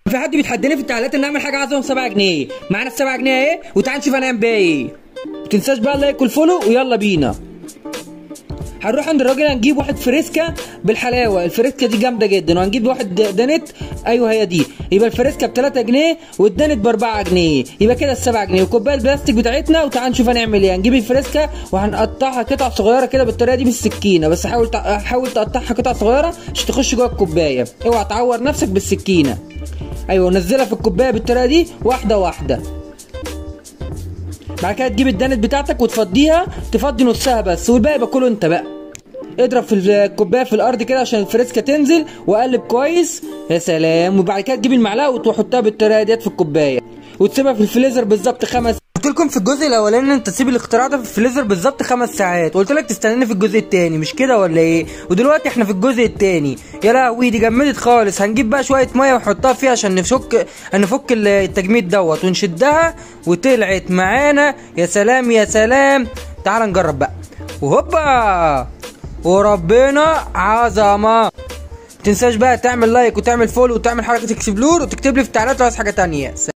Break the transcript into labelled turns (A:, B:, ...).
A: في حد بيتحداني في التعليقات ان اعمل حاجه عايزهم 7 جنيه معانا ال 7 جنيه اهي وتعال نشوف هنعمل بيها ايه ما تنساش بقى اللايك والفولو ويلا بينا هنروح عند الراجل هنجيب واحد فريسكا بالحلاوه الفريسكا دي جامده جدا وهنجيب واحد دانت ايوه هي دي يبقى الفريسكا ب 3 جنيه والدانت ب 4 جنيه يبقى كده ال 7 جنيه والكوبايه البلاستيك بتاعتنا وتعال نشوف هنعمل ايه هنجيب الفريسكا وهنقطعها قطع صغيره كده بالطريقه دي بالسكينه بس حاول تع- حاول تقطعها قطع صغيره عشان تخش جوه الكوبايه اوعى تعور نفسك بالسكينه ايوه نزلها في الكوبايه بالطريقه دي واحده واحده بعد كده تجيب الدانت بتاعتك وتفضيها تفضي نصها بس والباقي يبقى كله انت بقى اضرب في الكوبايه في الارض كده عشان الفريسكا تنزل وقلب كويس يا سلام وبعد كده تجيب المعلقه وتحطها بالطريقه ديت في الكوبايه وتسيبها في الفريزر بالظبط خمس قلت لكم في الجزء الاولاني ان انت تسيب الاختراع ده في الفريزر بالظبط خمس ساعات وقلت لك تستناني في الجزء التاني مش كده ولا ايه ودلوقتي احنا في الجزء التاني يا لهوي دي جمدت خالص هنجيب بقى شويه ميه ونحطها فيها عشان نفك نفك التجميد دوت ونشدها وطلعت معانا يا سلام يا سلام تعال نجرب بقى وهوبا وربنا عظمه تنساش بقى تعمل لايك وتعمل فولو وتعمل حركه اكسبلور وتكتب لي في التعليقات لو عايز حاجه تانية